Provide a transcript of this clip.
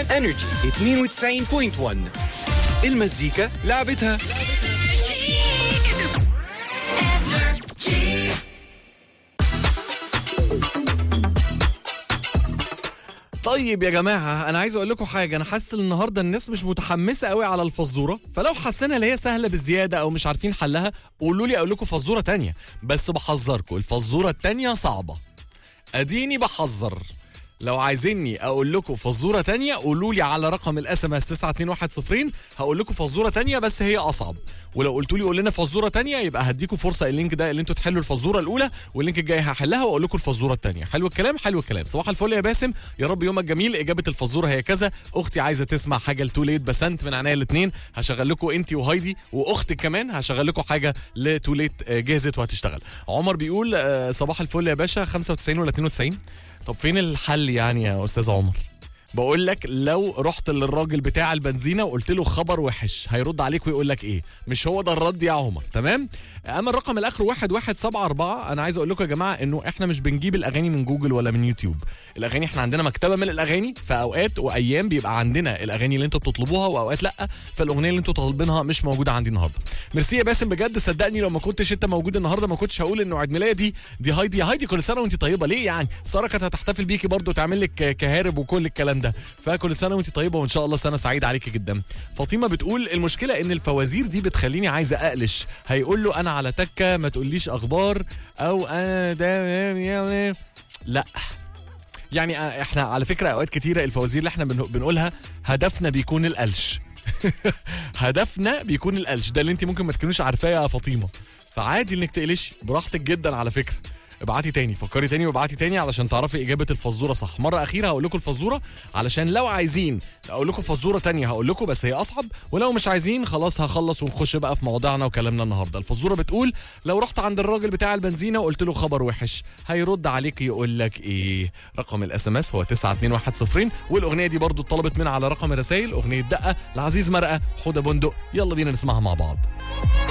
انرجي 92.1 المزيكا لعبتها طيب يا جماعه انا عايز اقول لكم حاجه انا حاسس ان النهارده الناس مش متحمسه قوي على الفزوره فلو حسينا ان هي سهله بزياده او مش عارفين حلها قولوا لي اقول لكم فزوره تانية بس بحذركم الفزوره التانية صعبه اديني بحذر لو عايزيني اقول لكم فزوره تانية قولوا لي على رقم الاس ام اس 92110 هقول لكم فزوره تانية بس هي اصعب ولو قلتوا لي قول لنا فزوره تانية يبقى هديكم فرصه اللينك ده اللي انتوا تحلوا الفزوره الاولى واللينك الجاي هحلها واقول لكم الفزوره التانية حلو الكلام حلو الكلام صباح الفل يا باسم يا رب يومك جميل اجابه الفزوره هي كذا اختي عايزه تسمع حاجه لتو ليت بسنت من عينيا الاثنين هشغل لكم انت وهايدي واختك كمان هشغل لكم حاجه لتو ليت جهزت وهتشتغل عمر بيقول آه، صباح الفل يا باشا 95 ولا 92 طب فين الحل يعني يا استاذ عمر بقول لك لو رحت للراجل بتاع البنزينه وقلت له خبر وحش هيرد عليك ويقول لك ايه مش هو ده الرد يا عمر تمام اما الرقم الاخر 1174 انا عايز اقول لكم يا جماعه انه احنا مش بنجيب الاغاني من جوجل ولا من يوتيوب الاغاني احنا عندنا مكتبه من الاغاني في اوقات وايام بيبقى عندنا الاغاني اللي انتوا بتطلبوها واوقات لا فالاغنيه اللي انتوا طالبينها مش موجوده عندي النهارده ميرسي يا باسم بجد صدقني لو ما كنتش انت موجود النهارده ما كنتش هقول انه عيد ميلادي دي هايدي يا هايدي كل سنه وانت طيبه ليه يعني ساره كانت هتحتفل بيكي برضو تعمل لك كهارب وكل الكلام ده فكل سنه وانت طيبه وان شاء الله سنه سعيده عليكي جدا فاطمه بتقول المشكله ان الفوازير دي بتخليني عايزه اقلش هيقول له انا على تكه ما تقوليش اخبار او انا ده لا يعني آه، احنا على فكره اوقات كتيره الفوازير اللي احنا بنق- بنقولها هدفنا بيكون القلش هدفنا بيكون القلش ده اللي انت ممكن ما تكونيش عارفاه يا فاطمه فعادي انك تقلشي براحتك جدا على فكره ابعتي تاني فكري تاني وابعتي تاني علشان تعرفي اجابه الفزوره صح مره اخيره هقول لكم الفزوره علشان لو عايزين اقول لكم فزوره تانية هقول لكم بس هي اصعب ولو مش عايزين خلاص هخلص ونخش بقى في مواضيعنا وكلامنا النهارده الفزوره بتقول لو رحت عند الراجل بتاع البنزينه وقلت له خبر وحش هيرد عليك يقول لك ايه رقم الاس ام اس هو 92110 والاغنيه دي برضو اتطلبت من على رقم الرسائل اغنيه دقه لعزيز مرقه حوده بندق يلا بينا نسمعها مع بعض